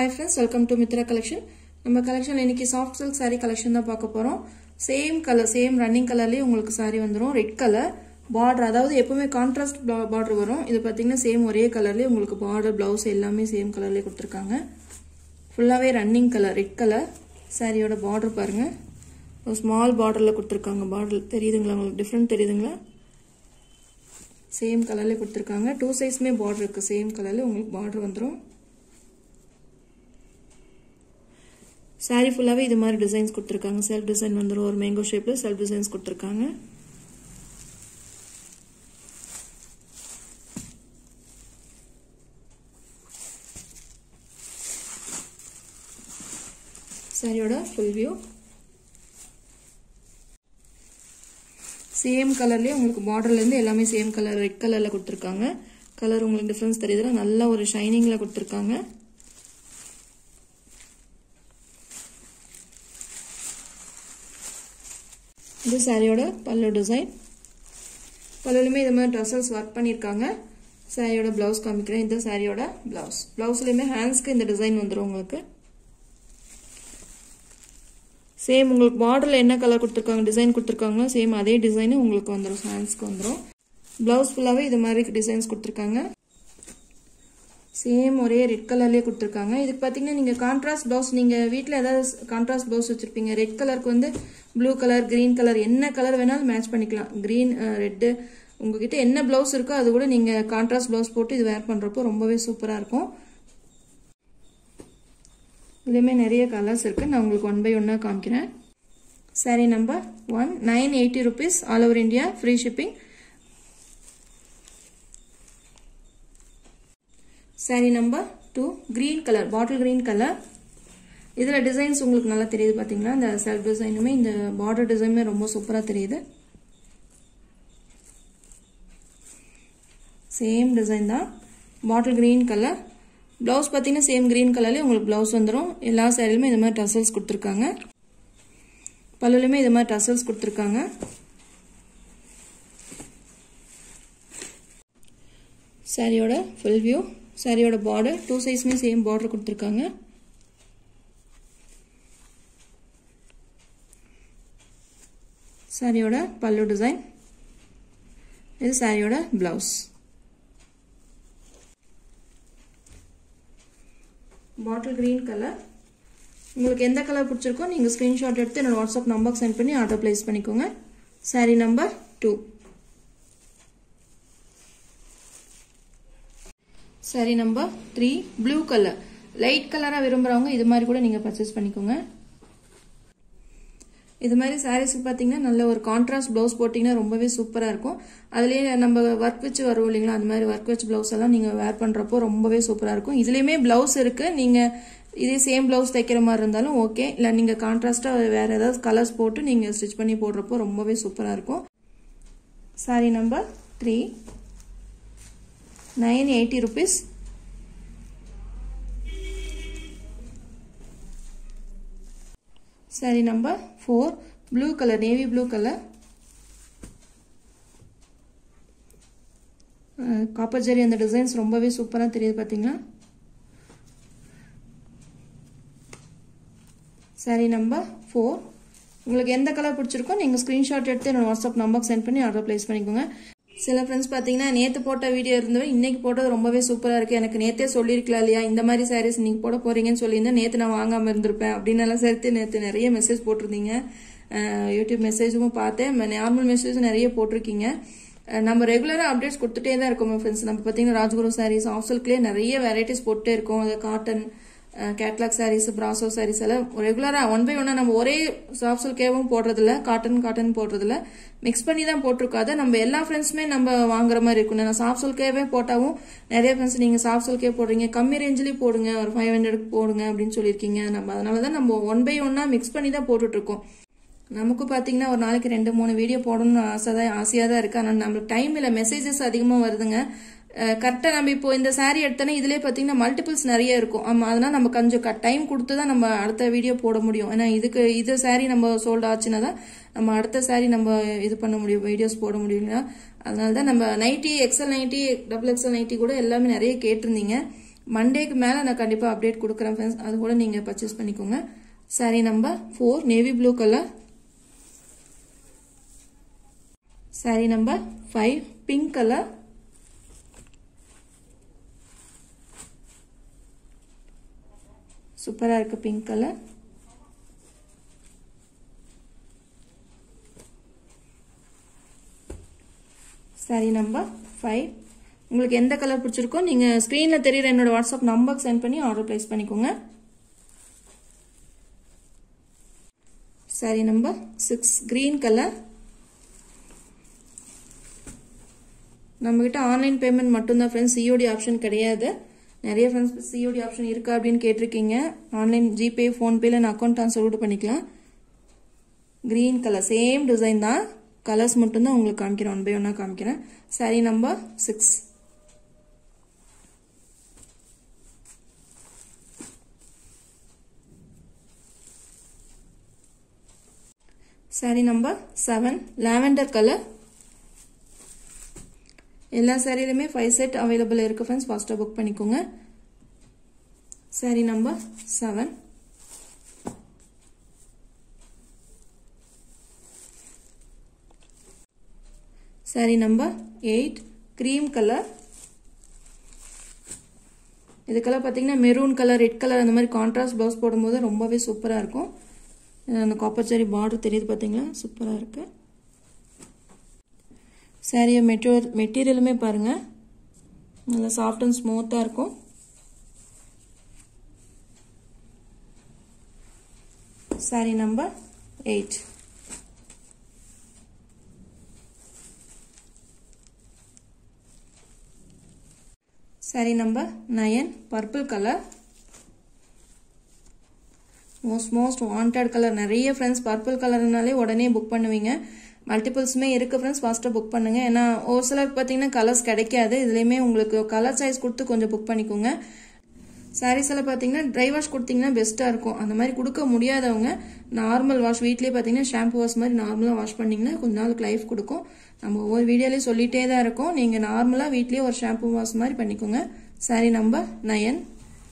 hi friends welcome to Mitra collection நம்ம collection இன்னைக்கு soft silk saree collection தான் பார்க்க போகிறோம் சேம் கலர் சேம் ரன்னிங் கலர்லேயே உங்களுக்கு saree வந்துடும் ரெட் கலர் பார்டர் அதாவது எப்பவுமே கான்ட்ராஸ்ட் பார்டர் வரும் இது பார்த்தீங்கன்னா சேம் ஒரே கலர்லேயே உங்களுக்கு பார்டர் ப்ளவுஸ் எல்லாமே சேம் கலர்லேயே கொடுத்துருக்காங்க ஃபுல்லாகவே ரன்னிங் கலர் ரெட் கலர் சாரியோட பார்டர் பாருங்கள் ஒரு ஸ்மால் பார்டரில் கொடுத்துருக்காங்க பார்டர் தெரியுதுங்களா உங்களுக்கு டிஃப்ரெண்ட் தெரியுதுங்களா சேம் கலர்லேயே கொடுத்துருக்காங்க டூ சைஸ்மே பார்டர் இருக்குது சேம் கலரில் உங்களுக்கு பார்டர் வந்துடும் சாரீ ஃபுல்லாகவே இது மாதிரி டிசைன்ஸ் கொடுத்துருக்காங்க செல்ஃப் டிசைன் வந்துடும் ஒரு மேங்கோ ஷேப்பில் செல்ஃப் டிசைன்ஸ் கொடுத்துருக்காங்க சாரியோட ஃபுல் வியூ சேம் கலர்லேயே உங்களுக்கு பார்டர்லேருந்து எல்லாமே சேம் கலர் ரெட் கலரில் கொடுத்துருக்காங்க கலர் உங்களுக்கு டிஃப்ரென்ஸ் தெரியுதுல நல்ல ஒரு ஷைனிங்கில் கொடுத்துருக்காங்க இது சாரியோட பல்லு டிசைன் பல்லுலையுமே இது மாதிரி ட்ரெஸ்ஸஸ் ஒர்க் பண்ணியிருக்காங்க சாரியோட ப்ளவுஸ் காமிக்கிறேன் இந்த சாரியோட ப்ளவுஸ் ப்ளவுஸ்லையுமே ஹேண்ட்ஸ்க்கு இந்த டிசைன் வந்துடும் உங்களுக்கு சேம் உங்களுக்கு பார்டரில் என்ன கலர் கொடுத்துருக்காங்க டிசைன் கொடுத்துருக்காங்களோ சேம் அதே டிசைனு உங்களுக்கு வந்துடும் ஹேண்ட்ஸ்க்கு வந்துடும் ப்ளவுஸ் ஃபுல்லாகவே இது மாதிரி டிசைன்ஸ் கொடுத்துருக்காங்க சேம் ஒரே ரெட் கலர்லேயே கொடுத்துருக்காங்க இதுக்கு பார்த்தீங்கன்னா நீங்கள் கான்ட்ராஸ்ட் ப்ளவுஸ் நீங்கள் வீட்டில் ஏதாவது கான்ட்ராஸ்ட் ப்ளவுஸ் வச்சுருப்பீங்க ரெட் கலருக்கு வந்து ப்ளூ கலர் க்ரீன் கலர் என்ன கலர் வேணாலும் மேட்ச் பண்ணிக்கலாம் க்ரீன் ரெட்டு உங்ககிட்ட என்ன ப்ளவுஸ் இருக்கோ அது கூட நீங்கள் கான்ட்ராஸ்ட் ப்ளவுஸ் போட்டு இது வேர் பண்ணுறப்போ ரொம்பவே சூப்பராக இருக்கும் இதுலேயுமே நிறைய கலர்ஸ் இருக்குது நான் உங்களுக்கு ஒன் பை ஒன்னாக காமிக்கிறேன் sari number one nine eighty rupees all over India free shipping sari number two green colour bottle green colour இதில் டிசைன்ஸ் உங்களுக்கு நல்லா தெரியுது பார்த்தீங்களா இந்த செல்ஃப் டிசைனுமே இந்த பார்டர் டிசைனுமே ரொம்ப சூப்பராக தெரியுது சேம் டிசைன் தான் பாட்டில் க்ரீன் கலர் ப்ளவுஸ் பார்த்தீங்கன்னா சேம் க்ரீன் கலர்லேயே உங்களுக்கு ப்ளவுஸ் வந்துடும் எல்லா சேரீலுமே இது மாதிரி டசல்ஸ் கொடுத்துருக்காங்க பல்லுலையுமே இது மாதிரி டசல்ஸ் கொடுத்துருக்காங்க சாரியோட ஃபுல் வியூ சாரியோட பார்டர் டூ சைஸ்மே சேம் பார்டர் கொடுத்துருக்காங்க சாரியோட பல்லு டிசைன் இது சாரியோட பிளவுஸ் பாட்டில் க்ரீன் கலர் உங்களுக்கு எந்த கலர் பிடிச்சிருக்கோ நீங்கள் ஸ்க்ரீன்ஷாட் எடுத்து என்னோட வாட்ஸ்அப் நம்பருக்கு சென்ட் பண்ணி ஆர்டர் ப்ளேஸ் பண்ணிக்கோங்க sari number two sari number three blue colour light கலராக விரும்புகிறவங்க இது மாதிரி கூட நீங்கள் பர்ச்சேஸ் பண்ணிக்கோங்க இது மாதிரி சாரீஸ்க்கு பார்த்தீங்கன்னா நல்ல ஒரு கான்ட்ராஸ்ட் ப்ளவுஸ் போட்டிங்கன்னா ரொம்பவே சூப்பராக இருக்கும் அதுலேயே நம்ம ஒர்க் வச்சு வரும் இல்லைங்களா அந்த மாதிரி ஒர்க் வச்சு ப்ளவுஸ் எல்லாம் நீங்கள் வேர் பண்ணுறப்போ ரொம்பவே சூப்பராக இருக்கும் இதுலேயுமே ப்ளவுஸ் இருக்குது நீங்கள் இதே சேம் ப்ளவுஸ் தைக்கிற மாதிரி இருந்தாலும் ஓகே இல்லை நீங்கள் கான்ட்ராஸ்ட்டாக வேறு ஏதாவது கலர்ஸ் போட்டு நீங்கள் ஸ்டிச் பண்ணி போடுறப்போ ரொம்பவே சூப்பராக இருக்கும் sari number three nine eighty rupees sari number four blue colour navy blue colour copper zari அந்த டிசைன்ஸ் ரொம்பவே சூப்பராக தெரியுது பார்த்தீங்களா சாரி நம்பர் ஃபோர் உங்களுக்கு எந்த கலர் பிடிச்சிருக்கோ நீங்கள் ஸ்க்ரீன்ஷாட் எடுத்து என்னோட வாட்ஸ்அப் நம்பருக்கு சென்ட் பண்ணி ஆர்டர் ப்ளேஸ் பண்ணிக்கோங்க சில ஃப்ரெண்ட்ஸ் பார்த்தீங்கன்னா நேற்று போட்ட வீடியோ இருந்தவரை இன்னைக்கு போட்டது ரொம்பவே சூப்பராக இருக்குது எனக்கு நேற்றே சொல்லியிருக்கலாம் இல்லையா இந்த மாதிரி சாரீஸ் நீங்கள் போட போகிறீங்கன்னு சொல்லியிருந்தேன் நேற்று நான் வாங்காமல் இருந்திருப்பேன் அப்படின்னு எல்லாம் சேர்த்து நேற்று நிறைய மெசேஜ் போட்டிருந்தீங்க யூடியூப் மெசேஜும் பார்த்தேன் நார்மல் மெசேஜும் நிறைய போட்டிருக்கீங்க நம்ம ரெகுலராக அப்டேட்ஸ் கொடுத்துட்டே தான் இருக்கோம் ஃப்ரெண்ட்ஸ் நம்ம பார்த்தீங்கன்னா ராஜ்குரு சாரீஸ் ஆஃப் சில்க்லேயே நிறைய வெரைட்டிஸ் போட்டுட்டே இருக்கோம் அது காட்டன் கேட்லாக் சாரீஸ் பிராசோ சாரீஸ் எல்லாம் ரெகுலராக ஒன் பை ஒன்னா நம்ம ஒரே சாஃப்ட் சில்கேவும் போடுறதில்ல காட்டன் காட்டன் போடுறதில்ல மிக்ஸ் பண்ணி தான் போட்டிருக்கோம் அதை நம்ம எல்லா ஃப்ரெண்ட்ஸுமே நம்ம வாங்குற மாதிரி இருக்கும் நான் சாஃப்ட் சில்கேவே போட்டாவும் நிறைய ஃப்ரெண்ட்ஸ் நீங்கள் சாஃப்ட் சில்கே போடுறீங்க கம்மி ரேஞ்சிலேயும் போடுங்க ஒரு ஃபைவ் ஹண்ட்ரட் போடுங்க அப்படின்னு சொல்லியிருக்கீங்க நம்ம அதனால தான் நம்ம ஒன் பை ஒன்னா மிக்ஸ் பண்ணி தான் போட்டுட்ருக்கோம் நமக்கும் பார்த்தீங்கன்னா ஒரு நாளைக்கு ரெண்டு மூணு வீடியோ போடணும்னு ஆசை தான் ஆசையாக தான் இருக்குது ஆனால் நம்மளுக்கு டைம் இல்லை மெசேஜஸ் அதிகமாக வருதுங்க கரெக்டாக நம்ம இப்போ இந்த சாரீ எடுத்தோன்னா இதுலேயே பார்த்தீங்கன்னா மல்டிபிள்ஸ் நிறைய இருக்கும் ஆமாம் அதனால் நம்ம கொஞ்சம் டைம் கொடுத்து தான் நம்ம அடுத்த வீடியோ போட முடியும் ஏன்னா இதுக்கு இது சாரீ நம்ம சோல்ட் ஆச்சுன்னா தான் நம்ம அடுத்த சாரீ நம்ம இது பண்ண முடியும் வீடியோஸ் போட முடியும் இல்லையா அதனால தான் நம்ம nighty XL nighty double XL nighty கூட எல்லாமே நிறைய கேட்டிருந்தீங்க மண்டேக்கு மேலே நான் கண்டிப்பாக அப்டேட் கொடுக்குறேன் ஃப்ரெண்ட்ஸ் அது கூட நீங்கள் பர்ச்சேஸ் பண்ணிக்கோங்க sari number four navy blue colour sari number five pink colour சூப்பராக இருக்கு pink colour sari number five உங்களுக்கு எந்த கலர் பிடிச்சிருக்கோ நீங்கள் ஸ்க்ரீனில் தெரியுற என்னோட வாட்ஸ்அப் நம்பருக்கு சென்ட் பண்ணி ஆர்டர் ப்ளேஸ் பண்ணிக்கோங்க sari number six green colour நம்மக்கிட்ட ஆன்லைன் பேமெண்ட் மட்டும்தான் ஃப்ரெண்ட்ஸ் சிஓடி ஆப்ஷன் கிடையாது நிறைய ஃப்ரெண்ட்ஸ் சிஓடி ஆப்ஷன் இருக்கா அப்படின்னு கேட்டிருக்கீங்க ஆன்லைன் ஜிபே ஃபோன்பேல நான் அக்கௌண்ட் ட்ரான்ஸ்ஃபர் கூட பண்ணிக்கலாம் க்ரீன் கலர் சேம் டிசைன் தான் கலர்ஸ் மட்டும்தான் உங்களுக்கு காமிக்கிறேன் ஒன் பை ஒன்னாக காமிக்கிறேன் sari number six sari number seven lavender colour எல்லா சாரிலுமே ஃபைவ் செட் அவைலபிள் இருக்கு ஃப்ரெண்ட்ஸ் ஃபாஸ்ட்டாக புக் பண்ணிக்கோங்க sari number seven sari number eight cream colour இதுக்கெல்லாம் பார்த்தீங்கன்னா மெரூன் கலர் ரெட் கலர் அந்த மாதிரி கான்ட்ராஸ்ட் ப்ளவுஸ் போடும்போது ரொம்பவே சூப்பராக இருக்கும் அந்த காப்பர் சாரி பார்டர் தெரியுது பார்த்தீங்களா சூப்பராக இருக்கு சாரியை மெட்டீரியல் மெட்டீரியலுமே பாருங்கள் நல்லா சாஃப்ட் அண்ட் ஸ்மூத்தாக இருக்கும் sari number eight sari number nine purple colour most most wanted colour நிறைய ஃப்ரெண்ட்ஸ் பர்பிள் கலர்னாலே உடனே புக் பண்ணுவீங்க மல்டிபிள்ஸுமே இருக்கு ஃப்ரெண்ட்ஸ் ஃபாஸ்ட்டாக புக் பண்ணுங்க ஏன்னா ஒரு சிலருக்கு பார்த்தீங்கன்னா கலர்ஸ் கிடைக்காது இதுலேயுமே உங்களுக்கு கலர் சைஸ் கொடுத்து கொஞ்சம் புக் பண்ணிக்கோங்க சாரீஸ் எல்லாம் பார்த்தீங்கன்னா ட்ரை வாஷ் கொடுத்தீங்கன்னா பெஸ்ட்டாக இருக்கும் அந்த மாதிரி கொடுக்க முடியாதவங்க நார்மல் வாஷ் வீட்லேயே பார்த்தீங்கன்னா ஷாம்பு வாஷ் மாதிரி நார்மலாக வாஷ் பண்ணிங்கன்னா கொஞ்ச நாளுக்கு லைஃப் கொடுக்கும் நம்ம ஒவ்வொரு வீடியோலையும் சொல்லிட்டே தான் இருக்கோம் நீங்கள் நார்மலாக வீட்லேயே ஒரு ஷாம்பு வாஷ் மாதிரி பண்ணிக்கோங்க sari number nine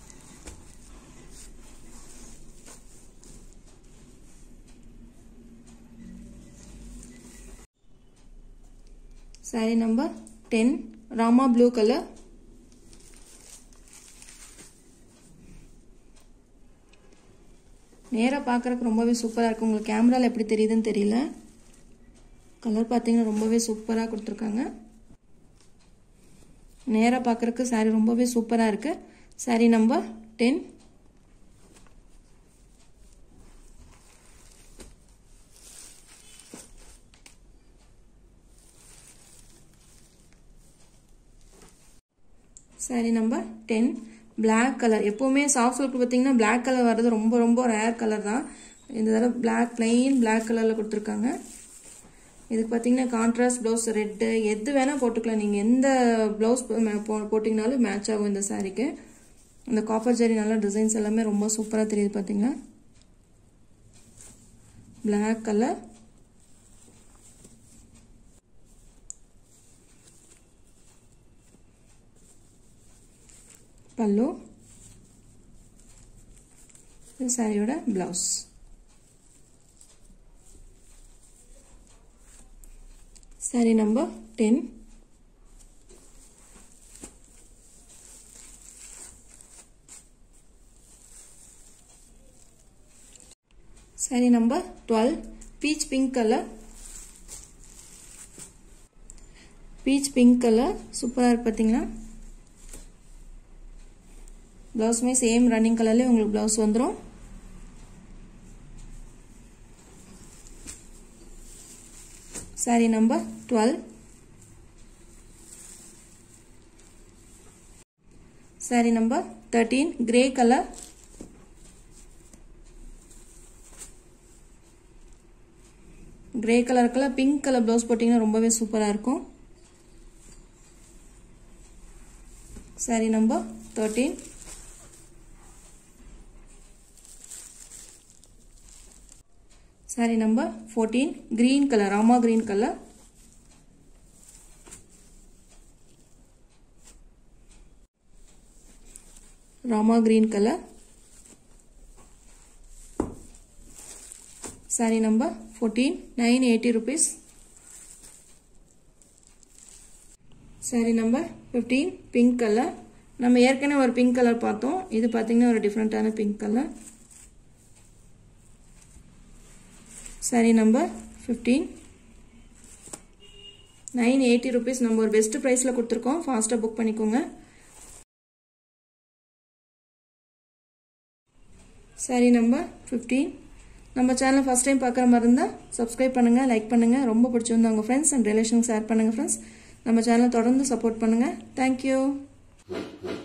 sari number ten Rama blue colour நேராக பார்க்குறக்கு ரொம்பவே சூப்பராக இருக்கும் உங்களுக்கு கேமராவில் எப்படி தெரியுதுன்னு தெரியல கலர் பார்த்தீங்கன்னா ரொம்பவே சூப்பராக கொடுத்துருக்காங்க நேராக பார்க்குறக்கு சாரி ரொம்பவே சூப்பராக இருக்குது sari number ten sari number ten black colour எப்போவுமே சாஃப்ட் சில்க் பார்த்தீங்கன்னா பிளாக் கலர் வர்றது ரொம்ப ரொம்ப ரேர் கலர் தான் இந்த தடவை பிளாக் பிளெயின் பிளாக் கலரில் கொடுத்துருக்காங்க இதுக்கு பார்த்தீங்கன்னா கான்ட்ராஸ்ட் ப்ளவுஸ் ரெட்டு எது வேணால் போட்டுக்கலாம் நீங்கள் எந்த ப்ளவுஸ் போட்டிங்கனாலும் மேட்ச் ஆகும் இந்த சாரீக்கு இந்த காப்பர் ஜெரி நல்லா டிசைன்ஸ் எல்லாமே ரொம்ப சூப்பராக தெரியுது பார்த்தீங்கன்னா பிளாக் கலர் பல்லு இது சாரியோட blouse sari number ten sari number twelve peach pink colour peach pink colour சூப்பராக இருக்கு பார்த்தீங்களா ப்ளவுஸுமே சேம் ரன்னிங் கலர்லேயே உங்களுக்கு ப்ளவுஸ் வந்துடும் sari number twelve sari number thirteen grey colour grey கலருக்கெல்லாம் பிங்க் கலர் ப்ளவுஸ் போட்டிங்கன்னா ரொம்பவே சூப்பராக இருக்கும் sari number thirteen sari number fourteen green colour Rama green colour Rama green colour sari number fourteen nine eighty rupees sari number fifteen pink colour நம்ம ஏற்கனவே ஒரு பிங்க் கலர் பார்த்தோம் இது பார்த்தீங்கன்னா ஒரு டிஃப்ரெண்ட்டான pink colour sari number fifteen nine eighty rupees நம்ம ஒரு பெஸ்ட் ப்ரைஸில் கொடுத்துருக்கோம் ஃபாஸ்ட்டாக புக் பண்ணிக்கோங்க சாரி நம்பர் ஃபிஃப்டீன் நம்ம சேனலை ஃபஸ்ட் டைம் பார்க்குற மாதிரி இருந்தால் சப்ஸ்கிரைப் பண்ணுங்கள் லைக் பண்ணுங்கள் ரொம்ப பிடிச்சிருந்தா உங்கள் ஃப்ரெண்ட்ஸ் அண்ட் ரிலேஷனுக்கு ஷேர் பண்ணுங்கள் ஃப்ரெண்ட்ஸ் நம்ம சேனலை தொடர்ந்து சப்போர்ட் பண்ணுங்கள் தேங்க்யூ